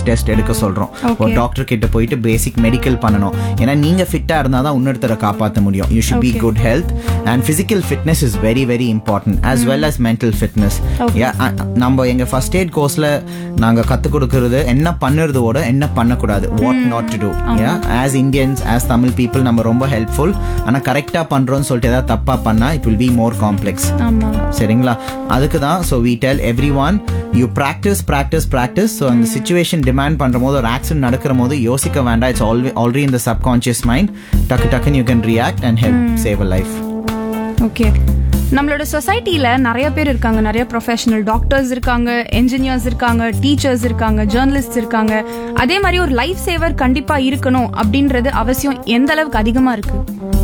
Test எடுக்க சொல்றோம் ஒரு டாக்டர் கிட்ட போயிட்டு பேசிக் மெடிக்கல் பண்ணணும் ஏன்னா நீங்க ஃபிட்டா இருந்தா தான் இன்னொருத்தரை காப்பாற்ற முடியும் you should be good health and physical fitness is very very important as well as mental fitness நம்ம எங்க ஃபர்ஸ்ட் எய்ட் கோர்ஸ்ல நாங்க கத்துக் கொடுக்கறது என்ன பண்ணுறதோட என்ன பண்ணக்கூடாது what not to do as Indians as Tamil people நம்ம ரொம்ப ஹெல்ப்ஃபுல் ஆனா கரெக்டா பண்றோம்னு சொல்லிட்டு ஏதாவது தப்பா பண்ணா it will be more complex ஆமா சரிங்களா அதுக்கு தான் so we tell everyone you practice practice practice so அந்த சுச்சுவேஷன் டிமாண்ட் பண்ணுற போது ஒரு ஆக்சிடென்ட் நடக்கிற போது யோசிக்க வேண்டாம் இட்ஸ் ஆல்வே ஆல்ரெடி இந்த சப்கான்ஷியஸ் மைண்ட் டக்கு டக்குன்னு you can react and help save a life okay நம்மளோட சொசைட்டில நிறைய பேர் இருக்காங்க நிறைய ப்ரொஃபஷனல் டாக்டர்ஸ் இருக்காங்க என்ஜினியர்ஸ் இருக்காங்க டீச்சர்ஸ் இருக்காங்க ஜேர்னலிஸ்ட் இருக்காங்க அதே மாதிரி ஒரு லைஃப் சேவர் கண்டிப்பா இருக்கணும் அப்படின்றது அவசியம் எந்த அளவுக்கு அதிகமா இருக்கு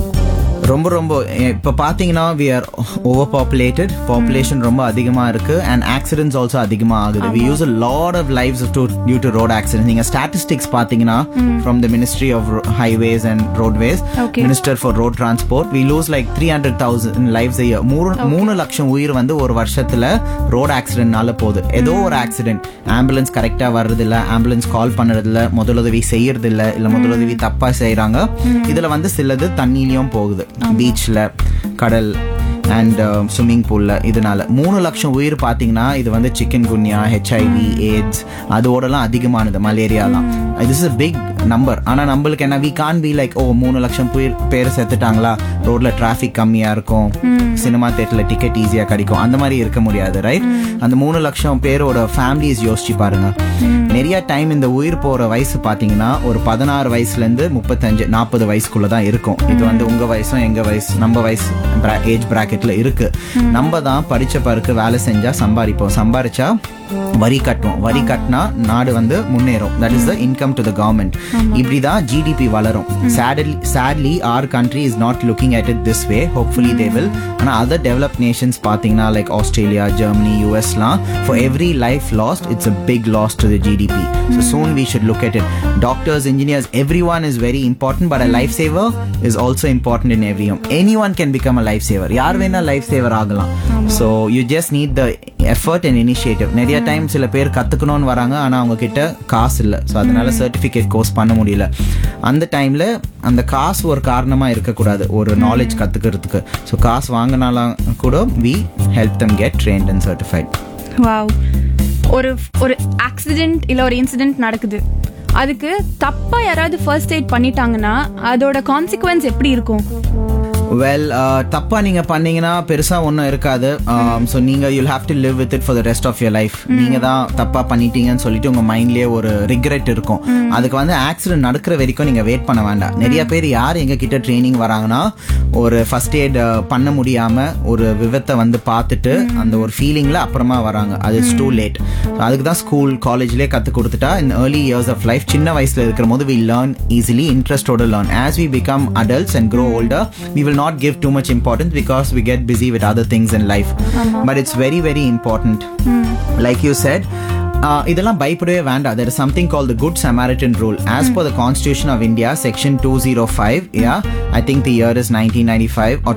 ரொம்ப ரொம்ப இப்போ பார்த்தீங்கன்னா we are overpopulated population ரொம்ப அதிகமாக இருக்கு அண்ட் ஆக்சிடென்ட்ஸ் ஆல்சோ அதிகமாக ஆகுது we use a lot of lifes to due to road accident நீங்கள் ஸ்டாட்டிஸ்டிக்ஸ் பார்த்தீங்கன்னா from the ministry of highways and roadways Okay. Minister for road transport we lose like three hundred thousand lifes மூணு மூணு லட்சம் உயிர் வந்து ஒரு வருஷத்துல road ஆக்சிடென்ட்னால போகுது ஏதோ ஒரு ஆக்சிடென்ட் ஆம்புலன்ஸ் கரெக்டா வர்றது இல்ல ஆம்புலன்ஸ் கால் பண்றது இல்ல முதலுதவி செய்யறது இல்ல இல்ல முதலுதவி தப்பா செய்யறாங்க இதுல வந்து சிலது தண்ணியிலயும் போகுது பீச்ல கடல் அண்ட் ஸ்விம்மிங் பூல்ல இதனால மூணு லட்சம் உயிர் பாத்தீங்கன்னா இது வந்து சிக்கன் குன்யா ஹெச்ஐவி ஏட்ஸ் அதோடலாம் அதிகமானது மலேரியாலாம் திஸ் இஸ் பிக் நம்பர் ஆனா நம்மளுக்கு என்ன we can be like oh மூணு லட்சம் பேர் பேர் செத்துட்டாங்களா ரோட்ல டிராஃபிக் கம்மியா இருக்கும் சினிமா தேட்டர்ல டிக்கெட் ஈஸியா கிடைக்கும் அந்த மாதிரி இருக்க முடியாது ரைட் அந்த மூணு லட்சம் பேரோட ஃபேமிலிஸ் யோசிச்சு பாருங்க நிறைய டைம் இந்த உயிர் போற வயசு பாத்தீங்கன்னா ஒரு பதினாறு வயசுல இருந்து முப்பத்தஞ்சு நாற்பது வயசுக்குள்ள தான் இருக்கும் இது வந்து உங்க வயசும் எங்க வயசு நம்ம வயசு ஏஜ் பிராக்கெட்ல இருக்கு நம்ம தான் படிச்ச பிறகு வேலை செஞ்சா சம்பாதிப்போம் சம்பாரிச்சா வரி கட்டுவோம் வரி கட்டினா நாடு வந்து முன்னேறும் that is the income to the government இப்படிதான் ஜிடிபி வளரும் sadly sadly our country is not looking at it this way hopefully they will ஆனா அதர் டெவலப் நேஷன்ஸ் பாத்தீங்கன்னா லைக் ஆஸ்திரேலியா ஜெர்மனி யூஎஸ்லாம் for every life lost it's a big loss to the GDP so soon we should look at it doctors engineers everyone is very important but a life saver is also important in every home anyone can become a life saver யார் வேணா life saver ஆகலாம் so you just need the effort and initiative நிறைய time சில பேர் கத்துக்கணும்னு வராங்க ஆனா அவங்க கிட்ட காசு இல்லை ஸோ அதனால சர்டிஃபிகேட் கோர்ஸ் பண்ண முடியல அந்த டைம்ல அந்த காசு ஒரு காரணமா இருக்கக்கூடாது ஒரு நாலேஜ் கத்துக்கிறதுக்கு ஸோ காசு வாங்கினாலும் கூட we help them get trained and certified wow ஒரு ஒரு ஆக்சிடென்ட் இல்ல ஒரு இன்சிடென்ட் நடக்குது அதுக்கு தப்பா யாராவது ஃபர்ஸ்ட் எய்ட் பண்ணிட்டாங்கன்னா அதோட கான்சிக்வன்ஸ் எப்படி இருக்கும் வெல் தப்பா நீங்க பண்ணீங்கன்னா பெருசா ஒன்றும் இருக்காது ஸோ நீங்க you'll have to live with it for the rest of your life நீங்க தான் தப்பா பண்ணிட்டீங்கன்னு சொல்லிட்டு உங்க மைண்ட்லயே ஒரு ரிக்ரெட் இருக்கும் அதுக்கு வந்து ஆக்சிடென்ட் நடக்கிற வரைக்கும் நீங்க வெயிட் பண்ண வேண்டாம் நிறைய பேர் யார் எங்க கிட்ட ட்ரைனிங் வராங்கன்னா ஒரு ஃபர்ஸ்ட் எய்ட் பண்ண முடியாம ஒரு விபத்தை வந்து பார்த்துட்டு அந்த ஒரு ஃபீலிங்ல அப்புறமா வராங்க அது இட்ஸ் டூ லேட் அதுக்கு தான் ஸ்கூல் காலேஜ்லேயே கத்து கொடுத்துட்டா in early years of life சின்ன வயசுல இருக்கிற போது வி லேர்ன் ஈஸிலி இன்ட்ரெஸ்டோட learn as we become adults and grow older we will not give too much importance because we get busy with other things in life but it's very very important like you said uh, இதெல்லாம் பயப்படவே வேண்டாம் there is something called the good samaritan rule as per the constitution of india section 205 yeah i think the year is 1995 or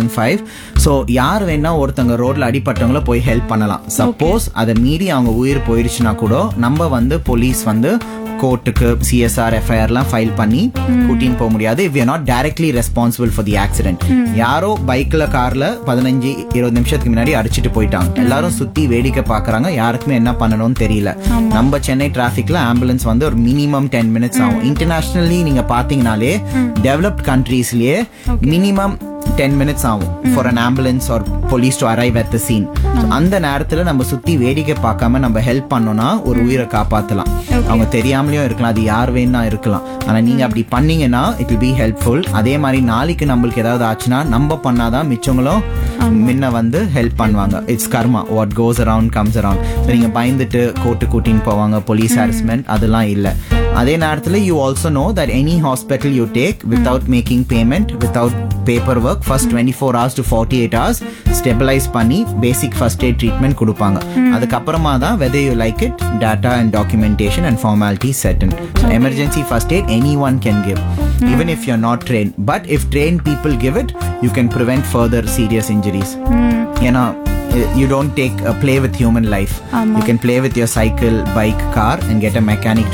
2005 so யார் வேணா ஒருத்தங்க ரோட்ல அடிபட்டவங்கள போய் help பண்ணலாம் suppose அதை மீறி அவங்க உயிர் போயிடுச்சுன்னா கூட நம்ம வந்து போலீஸ் வந்து கோர்ட்டுக்கு சிஎஸ்ஆர் எஃப்ஐஆர்லாம் ஃபைல் பண்ணி கூட்டின்னு போக முடியாது if you not directly responsible for the accident யாரோ பைக்ல கார்ல பதினஞ்சு இருபது நிமிஷத்துக்கு முன்னாடி அடிச்சிட்டு போயிட்டாங்க எல்லாரும் சுத்தி வேடிக்கை பாக்குறாங்க யாருக்குமே என்ன பண்ணணும்னு தெரியல நம்ம சென்னை டிராஃபிக்ல ஆம்புலன்ஸ் வந்து ஒரு மினிமம் டென் மினிட்ஸ் ஆகும் இன்டர்நேஷனலி நீங்க பாத்தீங்கனாலே டெவலப்ட் கண்ட்ரீஸ்லயே மினிமம் டென் மினிட்ஸ் ஆகும் for an ambulance or police to arrive at the scene அந்த நேரத்துல நம்ம சுத்தி வேடிக்கை பார்க்காம நம்ம ஹெல்ப் பண்ணோம்னா ஒரு உயிரை காப்பாத்தலாம் அவங்க தெரியாமலேயும் இருக்கலாம் அது யார் வேணா இருக்கலாம் ஆனா நீங்க அப்படி பண்ணீங்கன்னா இட் வில் பி ஹெல்ப்ஃபுல் அதே மாதிரி நாளைக்கு நம்மளுக்கு ஏதாவது ஆச்சுன்னா நம்ம பண்ணாதான் மிச்சவங்களும் முன்ன வந்து ஹெல்ப் பண்ணுவாங்க it's karma what goes around comes around நீங்க பயந்துட்டு கோர்ட்டு கூட்டின்னு போவாங்க போலீஸ் ஹாரஸ்மெண்ட் அதெல்லாம் இல்ல அதே நேரத்துல you also know that any hospital you take without making payment without paper work first twenty four hours to forty eight hours stabilise பண்ணி basic first aid treatment கொடுப்பாங்க அதுக்கப்புறமா தான் whether you like it data and documentation and formality certain emergency first aid anyone can give even if you're not trained but if trained people give it you can prevent further serious injuries you know you don't take uh, play with human life you can play with your cycle bike car and get a mechanic to